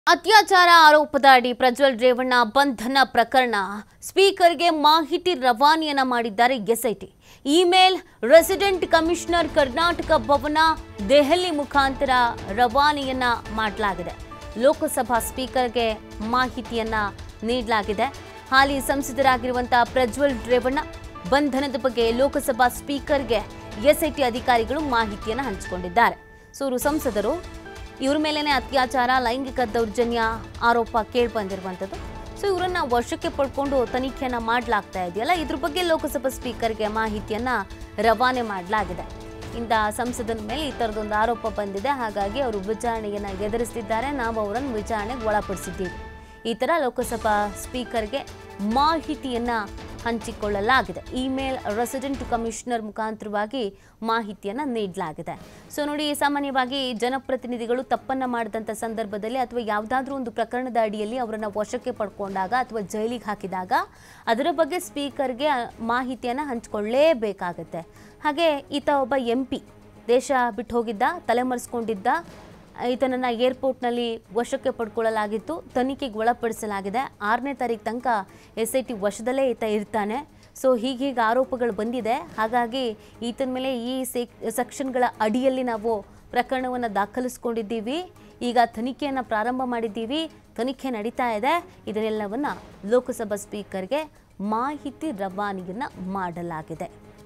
ಅತ್ಯಾಚಾರ ಆರೋಪದ ಅಡಿ ಪ್ರಜ್ವಲ್ ರೇವಣ್ಣ ಬಂಧನ ಪ್ರಕರಣ ಸ್ಪೀಕರ್ಗೆ ಮಾಹಿತಿ ರವಾನೆಯನ್ನ ಮಾಡಿದ್ದಾರೆ SIT email resident commissioner Karnataka Bhavan Delhi ಮುಖಾಂತರ ರವಾನೆಯನ್ನ ಮಾಡಲಾಗಿದೆ ಲೋಕಸಭಾ ಸ್ಪೀಕರ್ಗೆ ಮಾಹಿತಿಯನ್ನ ನೀಡಲಾಗಿದೆ ಹಾಲಿ ಸಂಸದರಾಗಿರುವಂತಹ ಪ್ರಜ್ವಲ್ ರೇವಣ್ಣ ಬಂಧನದ ಬಗ್ಗೆ ಲೋಕಸಭಾ ಸ್ಪೀಕರ್ಗೆ ಎಸ್ಐಟಿ ಅಧಿಕಾರಿಗಳು ಮಾಹಿತಿಯನ್ನು ಹಂಚಿಕೊಂಡಿದ್ದಾರೆ ಸೊ ಇವರು ಸಂಸದರು ಇವ್ರ ಮೇಲೇನೆ ಅತ್ಯಾಚಾರ ಲೈಂಗಿಕ ದೌರ್ಜನ್ಯ ಆರೋಪ ಕೇಳಿ ಬಂದಿರುವಂಥದ್ದು ಸೊ ಇವರನ್ನ ವಶಕ್ಕೆ ಪಡ್ಕೊಂಡು ತನಿಖೆಯನ್ನ ಮಾಡಲಾಗ್ತಾ ಇದೆಯಲ್ಲ ಇದ್ರ ಬಗ್ಗೆ ಲೋಕಸಭಾ ಸ್ಪೀಕರ್ಗೆ ಮಾಹಿತಿಯನ್ನ ರವಾನೆ ಮಾಡಲಾಗಿದೆ ಇಂಥ ಸಂಸದನ ಮೇಲೆ ಈ ಥರದೊಂದು ಆರೋಪ ಬಂದಿದೆ ಹಾಗಾಗಿ ಅವರು ವಿಚಾರಣೆಯನ್ನ ಎದುರಿಸ್ತಿದ್ದಾರೆ ನಾವು ಅವರನ್ನು ವಿಚಾರಣೆಗೆ ಒಳಪಡಿಸಿದ್ದೀವಿ ಈ ಥರ ಲೋಕಸಭಾ ಸ್ಪೀಕರ್ಗೆ ಮಾಹಿತಿಯನ್ನ ಹಂಚಿಕೊಳ್ಳಲಾಗಿದೆ ಇಮೇಲ್ ರೆಸಿಡೆಂಟ್ ಕಮಿಷನರ್ ಮುಖಾಂತರವಾಗಿ ಮಾಹಿತಿಯನ್ನ ನೀಡಲಾಗಿದೆ ಸೊ ನೋಡಿ ಸಾಮಾನ್ಯವಾಗಿ ಜನಪ್ರತಿನಿಧಿಗಳು ತಪ್ಪನ್ನ ಮಾಡಿದಂಥ ಸಂದರ್ಭದಲ್ಲಿ ಅಥವಾ ಯಾವುದಾದ್ರೂ ಒಂದು ಪ್ರಕರಣದ ಅಡಿಯಲ್ಲಿ ಅವರನ್ನ ವಶಕ್ಕೆ ಪಡ್ಕೊಂಡಾಗ ಅಥವಾ ಜೈಲಿಗೆ ಹಾಕಿದಾಗ ಅದರ ಬಗ್ಗೆ ಸ್ಪೀಕರ್ಗೆ ಮಾಹಿತಿಯನ್ನ ಹಂಚಿಕೊಳ್ಳೇಬೇಕಾಗತ್ತೆ ಹಾಗೆ ಈತ ಒಬ್ಬ ಎಂ ಪಿ ದೇಶ ಬಿಟ್ಟು ಹೋಗಿದ್ದ ತಲೆಮರೆಸ್ಕೊಂಡಿದ್ದ ಈತನನ್ನ ಏರ್ಪೋರ್ಟ್ನಲ್ಲಿ ವಶಕ್ಕೆ ಪಡ್ಕೊಳ್ಳಲಾಗಿತ್ತು ತನಿಖೆಗೆ ಒಳಪಡಿಸಲಾಗಿದೆ ಆರನೇ ತಾರೀಕು ತನಕ ಎಸ್ ಐ ಟಿ ವಶದಲ್ಲೇ ಈತ ಇರ್ತಾನೆ ಸೊ ಹೀಗೀಗೆ ಆರೋಪಗಳು ಬಂದಿದೆ ಹಾಗಾಗಿ ಈತನ ಮೇಲೆ ಈ ಸೆಕ್ ಸೆಕ್ಷನ್ಗಳ ಅಡಿಯಲ್ಲಿ ನಾವು ಪ್ರಕರಣವನ್ನು ದಾಖಲಿಸ್ಕೊಂಡಿದ್ದೀವಿ ಈಗ ತನಿಖೆಯನ್ನು ಪ್ರಾರಂಭ ಮಾಡಿದ್ದೀವಿ ತನಿಖೆ ನಡೀತಾ ಇದೆ ಇದನ್ನೆಲ್ಲವನ್ನು ಲೋಕಸಭಾ ಸ್ಪೀಕರ್ಗೆ ಮಾಹಿತಿ ರವಾನೆಯನ್ನು ಮಾಡಲಾಗಿದೆ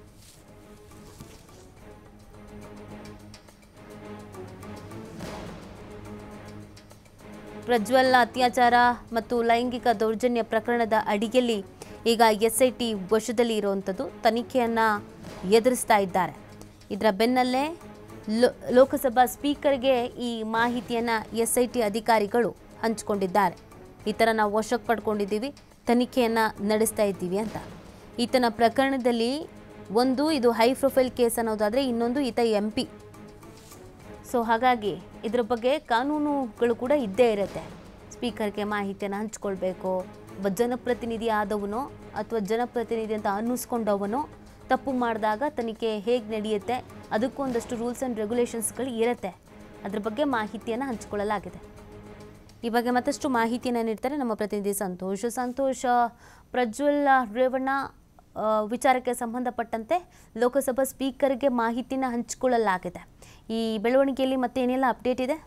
ಪ್ರಜ್ವಲ್ ಅತ್ಯಾಚಾರ ಮತ್ತು ಲೈಂಗಿಕ ದೌರ್ಜನ್ಯ ಪ್ರಕರಣದ ಅಡಿಯಲ್ಲಿ ಈಗ ಎಸ್ ಐ ಟಿ ವಶದಲ್ಲಿ ಇರುವಂಥದ್ದು ತನಿಖೆಯನ್ನು ಎದುರಿಸ್ತಾ ಇದ್ದಾರೆ ಇದರ ಬೆನ್ನಲ್ಲೇ ಲೋ ಲೋಕಸಭಾ ಸ್ಪೀಕರ್ಗೆ ಈ ಮಾಹಿತಿಯನ್ನು ಎಸ್ ಐ ಟಿ ಅಧಿಕಾರಿಗಳು ಹಂಚಿಕೊಂಡಿದ್ದಾರೆ ಈ ಥರ ನಾವು ವಶಕ್ಕೆ ಪಡ್ಕೊಂಡಿದ್ದೀವಿ ತನಿಖೆಯನ್ನು ನಡೆಸ್ತಾ ಇದ್ದೀವಿ ಅಂತ ಈತನ ಪ್ರಕರಣದಲ್ಲಿ ಒಂದು ಇದು ಹೈ ಪ್ರೊಫೈಲ್ ಕೇಸ್ ಅನ್ನೋದಾದರೆ ಇನ್ನೊಂದು ಈತ ಎಂ ಪಿ ಸೊ ಹಾಗಾಗಿ ಇದ್ರ ಬಗ್ಗೆ ಕಾನೂನುಗಳು ಕೂಡ ಇದ್ದೇ ಇರುತ್ತೆ ಸ್ಪೀಕರ್ಗೆ ಮಾಹಿತಿಯನ್ನು ಹಂಚ್ಕೊಳ್ಬೇಕು ಒಬ್ಬ ಜನಪ್ರತಿನಿಧಿ ಆದವನೋ ಅಥವಾ ಜನಪ್ರತಿನಿಧಿ ಅಂತ ಅನ್ನಿಸ್ಕೊಂಡವನೋ ತಪ್ಪು ಮಾಡಿದಾಗ ತನಿಖೆ ಹೇಗೆ ನಡೆಯುತ್ತೆ ಅದಕ್ಕೂ ಒಂದಷ್ಟು ರೂಲ್ಸ್ ಆ್ಯಂಡ್ ರೆಗ್ಯುಲೇಷನ್ಸ್ಗಳು ಇರುತ್ತೆ ಅದ್ರ ಬಗ್ಗೆ ಮಾಹಿತಿಯನ್ನು ಹಂಚಿಕೊಳ್ಳಲಾಗಿದೆ ಈ ಬಗ್ಗೆ ಮತ್ತಷ್ಟು ಮಾಹಿತಿಯನ್ನು ನೀಡ್ತಾರೆ ನಮ್ಮ ಪ್ರತಿನಿಧಿ ಸಂತೋಷ್ ಸಂತೋಷ ಪ್ರಜ್ವಲ್ ರೇವಣ್ಣ ಆ, ವಿಚಾರಕ್ಕೆ ಸಂಬಂಧಪಟ್ಟಂತೆ ಲೋಕಸಭಾ ಸ್ಪೀಕರ್ಗೆ ಮಾಹಿತಿನ ಹಂಚಿಕೊಳ್ಳಲಾಗಿದೆ ಈ ಬೆಳವಣಿಗೆಯಲ್ಲಿ ಮತ್ತೆ ಏನೆಲ್ಲ ಅಪ್ಡೇಟ್ ಇದೆ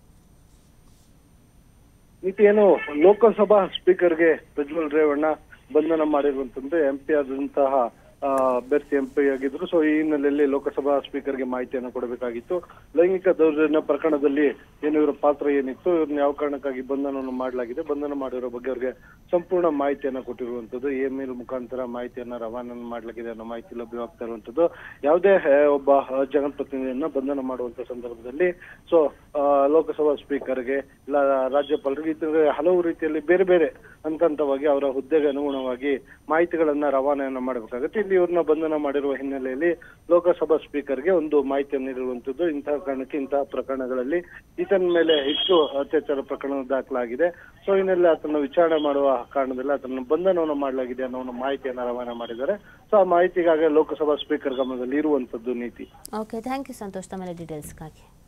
ನೀತಿ ಏನು ಲೋಕಸಭಾ ಸ್ಪೀಕರ್ಗೆ ಪ್ರಜ್ವಲ್ ರೇವಣ್ಣ ಬಂಧನ ಮಾಡಿರುವಂತಂದ್ರೆ ಎಂ ಪಿ ಆದಂತಹ ಆ, ಅಭ್ಯರ್ಥಿ ಎಂ ಪಿ ಆಗಿದ್ರು ಸೊ ಈ ಹಿನ್ನೆಲೆಯಲ್ಲಿ ಲೋಕಸಭಾ ಸ್ಪೀಕರ್ಗೆ ಮಾಹಿತಿಯನ್ನು ಕೊಡಬೇಕಾಗಿತ್ತು ಲೈಂಗಿಕ ದೌರ್ಜನ್ಯ ಪ್ರಕರಣದಲ್ಲಿ ಏನು ಇವರ ಪಾತ್ರ ಏನಿತ್ತು ಇವ್ರನ್ನ ಯಾವ ಕಾರಣಕ್ಕಾಗಿ ಬಂಧನವನ್ನು ಮಾಡಲಾಗಿದೆ ಬಂಧನ ಮಾಡಿರೋ ಬಗ್ಗೆ ಅವ್ರಿಗೆ ಸಂಪೂರ್ಣ ಮಾಹಿತಿಯನ್ನ ಕೊಟ್ಟಿರುವಂತದ್ದು ಇಮೇಲ್ ಮುಖಾಂತರ ಮಾಹಿತಿಯನ್ನ ರವಾನೆ ಮಾಡಲಾಗಿದೆ ಅನ್ನೋ ಮಾಹಿತಿ ಲಭ್ಯವಾಗ್ತಾ ಇರುವಂತದ್ದು ಯಾವುದೇ ಆ, ಒಬ್ಬ ಆ, ಜನಪ್ರತಿನಿಧಿಯನ್ನ ಬಂಧನ ಮಾಡುವಂತ ಸಂದರ್ಭದಲ್ಲಿ ಸೊ ಲೋಕಸಭಾ ಸ್ಪೀಕರ್ಗೆ ಇಲ್ಲ ರಾಜ್ಯಪಾಲರಿಗೆ ಈ ತರ ಹಲವು ರೀತಿಯಲ್ಲಿ ಬೇರೆ ಬೇರೆ ಹಂತ ಹಂತವಾಗಿ ಅವರ ಹುದ್ದೆಗೆ ಅನುಗುಣವಾಗಿ ಮಾಹಿತಿಗಳನ್ನ ರವಾನೆಯನ್ನ ಮಾಡಬೇಕಾಗುತ್ತೆ ಇಲ್ಲಿ ಇವ್ರನ್ನ ಬಂಧನ ಮಾಡಿರುವ ಹಿನ್ನೆಲೆಯಲ್ಲಿ ಲೋಕಸಭಾ ಸ್ಪೀಕರ್ಗೆ ಒಂದು ಮಾಹಿತಿಯನ್ನು ನೀಡಿರುವಂತದ್ದು ಇಂತಹ ಕಾರಣಕ್ಕೆ ಇಂತಹ ಪ್ರಕರಣಗಳಲ್ಲಿ ಈತನ ಮೇಲೆ ಹೆಚ್ಚು ಅತ್ಯಾಚಾರ ಪ್ರಕರಣ ದಾಖಲಾಗಿದೆ ಸೊ ಹಿನ್ನೆಲೆ ಆತನ ವಿಚಾರಣೆ ಮಾಡುವ ಕಾರಣದಲ್ಲಿ ಆತನ ಬಂಧನವನ್ನು ಮಾಡಲಾಗಿದೆ ಅನ್ನೋ ಒಂದು ಮಾಹಿತಿಯನ್ನ ರವಾನೆ ಮಾಡಿದ್ದಾರೆ ಸೊ ಆ ಮಾಹಿತಿಗಾಗಿ ಲೋಕಸಭಾ ಸ್ಪೀಕರ್ ಗಮನದಲ್ಲಿ ಇರುವಂತದ್ದು ನೀತಿ ಓಕೆ ಥ್ಯಾಂಕ್ ಯು ಸಂತೋಷ್ ತಮ್ಮ ಡೀಟೇಲ್ಸ್ಗಾಗಿ